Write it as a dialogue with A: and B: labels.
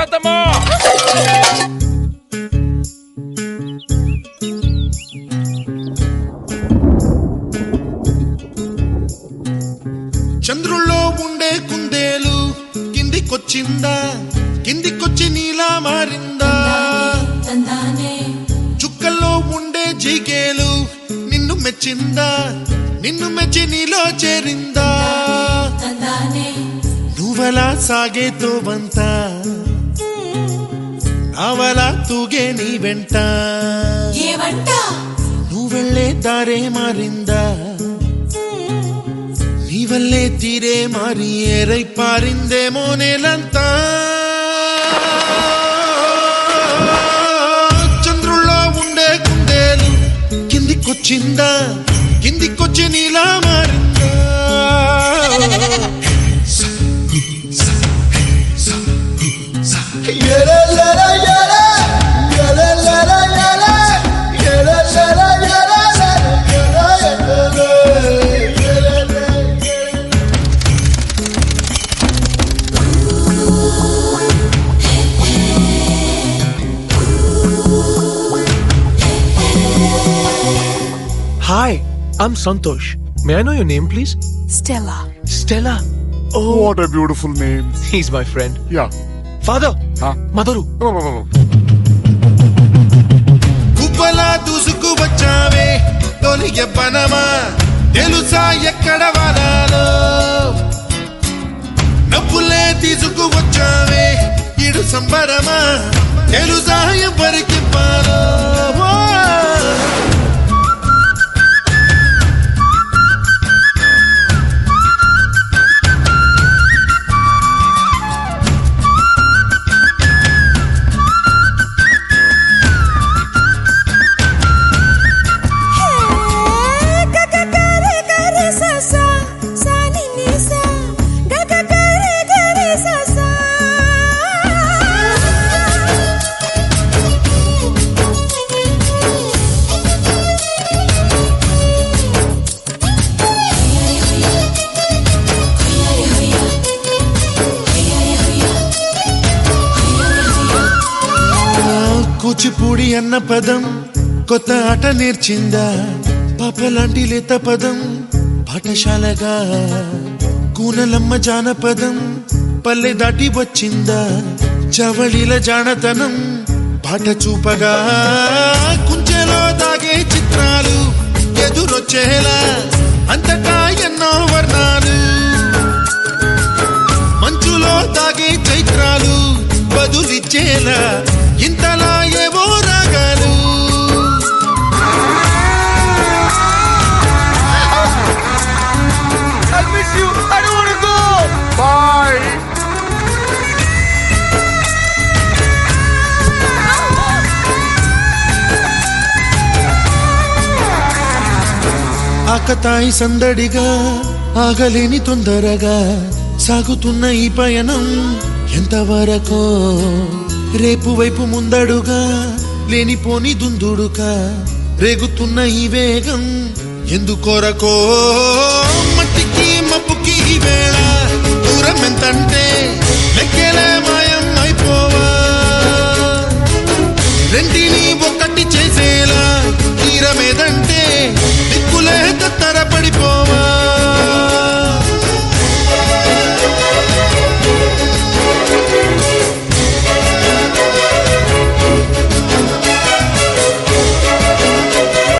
A: పురుషోత్తమో
B: చంద్రుల్లో ఉండే కుందేలు కిందికొచ్చిందా కిందికొచ్చి నీలా మారిందా
C: తందానే
B: చుక్కల్లో ఉండే జీకేలు నిన్ను మెచ్చిందా నిన్ను మెచ్చి నీలో చేరిందా
C: తందానే
B: నువ్వలా సాగే తోవంత అవలా తూగే నీ వెంట
C: ఏమంట
B: నువ్వెళ్ళే దారే మారిందా నీ వల్లే తీరే మారి ఏరై పారిందేమో నేలంతా చంద్రుల్లో ఉండే కుందేలు కిందికొచ్చిందా కిందికొచ్చి నీలా మారిందా
D: Hi, I'm Santosh. May I know your name, please?
E: Stella.
D: Stella. Oh,
F: What a beautiful name.
D: he's my friend.
F: Yeah.
D: Father.
F: Huh?
D: Madaru.
B: గుబ్బలా దూసుకు వచ్చావే తొలి ఎవ్వనమా తెలుసా ఎక్కడ వాలాలో నవ్వులే తీసుకు వచ్చావే ఇడు సంబరమా తెలుసా ఎవరికి పాలో కూచిపూడి అన్న పదం కొత్త ఆట నేర్చిందా పాపలాంటి లేత పదం పాఠశాలగా కూనలమ్మ జానపదం పల్లె దాటి వచ్చిందా చవళిల జానతనం పాట చూపగా కుంచెలో దాగే చిత్రాలు ఎదురొచ్చేలా అంతటా ఎన్నో వర్ణాలు మంచులో తాగే చైత్రాలు బదులిచ్చేలా ఇంతలా ఏవో రాగాలు
F: I miss you. I don't want to go. Bye.
B: ఆకతాయి సందడిగా ఆగలేని తొందరగా సాగుతున్న ఈ పయనం ఎంతవరకో రేపు వైపు ముందడుగా లేనిపోని దుందుడుగా రేగుతున్న ఈ వేగం ఎందుకొరకో మట్టికి మబ్బుకి ఈ వేళ దూరం ఎంత